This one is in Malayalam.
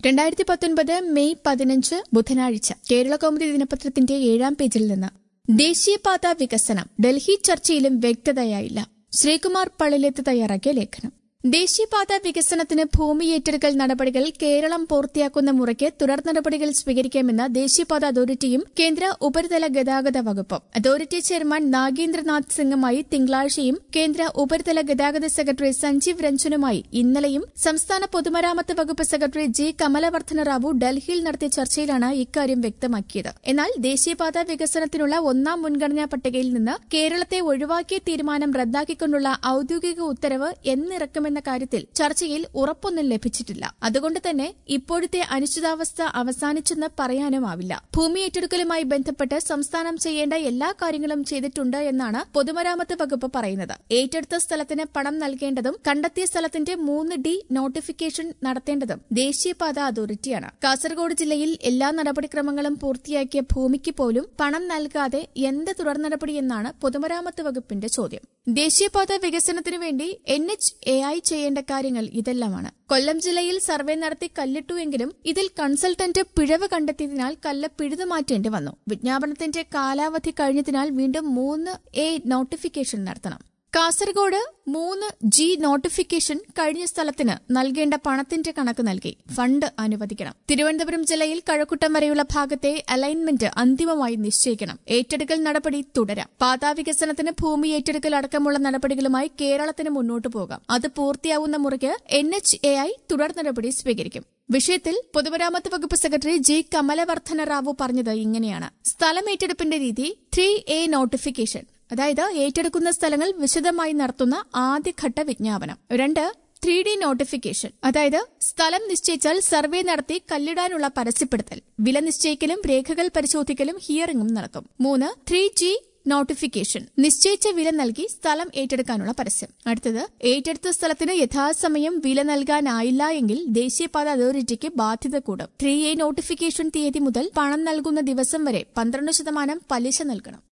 രണ്ടായിരത്തി പത്തൊൻപത് മെയ് പതിനഞ്ച് ബുധനാഴ്ച കേരള കൗമുദി ദിനപത്രത്തിന്റെ ഏഴാം പേജിൽ നിന്ന് ദേശീയപാത വികസനം ഡൽഹി ചർച്ചയിലും വ്യക്തതയായില്ല ശ്രീകുമാർ പള്ളിലെത്ത് തയ്യാറാക്കിയ ലേഖനം ദേശീയപാത വികസനത്തിന് ഭൂമി ഏറ്റെടുക്കൽ നടപടികൾ കേരളം പൂർത്തിയാക്കുന്ന മുറയ്ക്ക് തുടർ നടപടികൾ സ്വീകരിക്കാമെന്ന് ദേശീയപാത അതോറിറ്റിയും കേന്ദ്ര ഉപരിതല ഗതാഗത വകുപ്പും അതോറിറ്റി ചെയർമാൻ നാഗേന്ദ്രനാഥ് സിംഗുമായി തിങ്കളാഴ്ചയും കേന്ദ്ര ഉപരിതല ഗതാഗത സെക്രട്ടറി സഞ്ജീവ് രഞ്ജനുമായി ഇന്നലെയും സംസ്ഥാന പൊതുമരാമത്ത് വകുപ്പ് സെക്രട്ടറി ജി കമലവർദ്ധന റാവു ഡൽഹിയിൽ നടത്തിയ ചർച്ചയിലാണ് ഇക്കാര്യം വ്യക്തമാക്കിയത് എന്നാൽ ദേശീയപാത വികസനത്തിനുള്ള ഒന്നാം മുൻഗണനാ പട്ടികയിൽ നിന്ന് കേരളത്തെ ഒഴിവാക്കിയ തീരുമാനം റദ്ദാക്കിക്കൊണ്ടുള്ള ഔദ്യോഗിക ഉത്തരവ് എന്നിറക്കുമെന്ന കാര്യത്തിൽ ചർച്ചയിൽ ഉറപ്പൊന്നും ലഭിച്ചിട്ടില്ല അതുകൊണ്ട് തന്നെ ഇപ്പോഴത്തെ അനിശ്ചിതാവസ്ഥ അവസാനിച്ചെന്ന് പറയാനുമാവില്ല ഭൂമി ഏറ്റെടുക്കലുമായി ബന്ധപ്പെട്ട് സംസ്ഥാനം ചെയ്യേണ്ട എല്ലാ കാര്യങ്ങളും ചെയ്തിട്ടുണ്ട് എന്നാണ് പൊതുമരാമത്ത് വകുപ്പ് പറയുന്നത് ഏറ്റെടുത്ത സ്ഥലത്തിന് പണം നൽകേണ്ടതും കണ്ടെത്തിയ സ്ഥലത്തിന്റെ മൂന്ന് ഡി നോട്ടിഫിക്കേഷൻ നടത്തേണ്ടതും ദേശീയപാത അതോറിറ്റിയാണ് കാസർഗോഡ് ജില്ലയിൽ എല്ലാ നടപടിക്രമങ്ങളും പൂർത്തിയാക്കിയ ഭൂമിക്ക് പോലും പണം നൽകാതെ എന്ത് തുടർ നടപടിയെന്നാണ് പൊതുമരാമത്ത് വകുപ്പിന്റെ ചോദ്യം ദേശീയപാത വികസനത്തിനു വേണ്ടി എൻ എച്ച് എ ഐ ചെയ്യേണ്ട കാര്യങ്ങൾ ഇതെല്ലാമാണ് കൊല്ലം ജില്ലയിൽ സർവേ നടത്തി കല്ലിട്ടുവെങ്കിലും ഇതിൽ കൺസൾട്ടന്റ് പിഴവ് കണ്ടെത്തിയതിനാൽ കല്ല് പിഴുതുമാറ്റേണ്ടി വന്നു വിജ്ഞാപനത്തിന്റെ കാലാവധി കഴിഞ്ഞതിനാൽ വീണ്ടും മൂന്ന് എ നോട്ടിഫിക്കേഷൻ നടത്തണം കാസർഗോഡ് മൂന്ന് ജി നോട്ടിഫിക്കേഷൻ കഴിഞ്ഞ സ്ഥലത്തിന് നൽകേണ്ട പണത്തിന്റെ കണക്ക് നൽകി ഫണ്ട് അനുവദിക്കണം തിരുവനന്തപുരം ജില്ലയിൽ കഴക്കൂട്ടം വരെയുള്ള ഭാഗത്തെ അലൈൻമെന്റ് അന്തിമമായി നിശ്ചയിക്കണം ഏറ്റെടുക്കൽ നടപടി തുടരാം പാതാ വികസനത്തിന് ഭൂമി ഏറ്റെടുക്കൽ അടക്കമുള്ള നടപടികളുമായി കേരളത്തിന് മുന്നോട്ടു പോകാം അത് പൂർത്തിയാവുന്ന മുറയ്ക്ക് എൻ എച്ച് എ ഐ തുടർ നടപടി സ്വീകരിക്കും വിഷയത്തിൽ പൊതുമരാമത്ത് വകുപ്പ് സെക്രട്ടറി ജി കമലവർദ്ധന റാവു പറഞ്ഞത് ഇങ്ങനെയാണ് സ്ഥലം ഏറ്റെടുപ്പിന്റെ രീതി ത്രീ എ നോട്ടിഫിക്കേഷൻ അതായത് ഏറ്റെടുക്കുന്ന സ്ഥലങ്ങൾ വിശദമായി നടത്തുന്ന ആദ്യഘട്ട വിജ്ഞാപനം രണ്ട് ത്രീ ഡി നോട്ടിഫിക്കേഷൻ അതായത് സ്ഥലം നിശ്ചയിച്ചാൽ സർവേ നടത്തി കല്ലിടാനുള്ള പരസ്യപ്പെടുത്തൽ വില നിശ്ചയിക്കലും രേഖകൾ പരിശോധിക്കലും ഹിയറിംഗും നടത്തും മൂന്ന് ത്രീ ജി നോട്ടിഫിക്കേഷൻ നിശ്ചയിച്ച വില നൽകി സ്ഥലം ഏറ്റെടുക്കാനുള്ള പരസ്യം അടുത്തത് ഏറ്റെടുത്ത സ്ഥലത്തിന് യഥാസമയം വില നൽകാനായില്ല എങ്കിൽ ദേശീയപാത അതോറിറ്റിക്ക് ബാധ്യത കൂടും ത്രീ എ നോട്ടിഫിക്കേഷൻ തീയതി മുതൽ പണം നൽകുന്ന ദിവസം വരെ പന്ത്രണ്ട് ശതമാനം പലിശ നൽകണം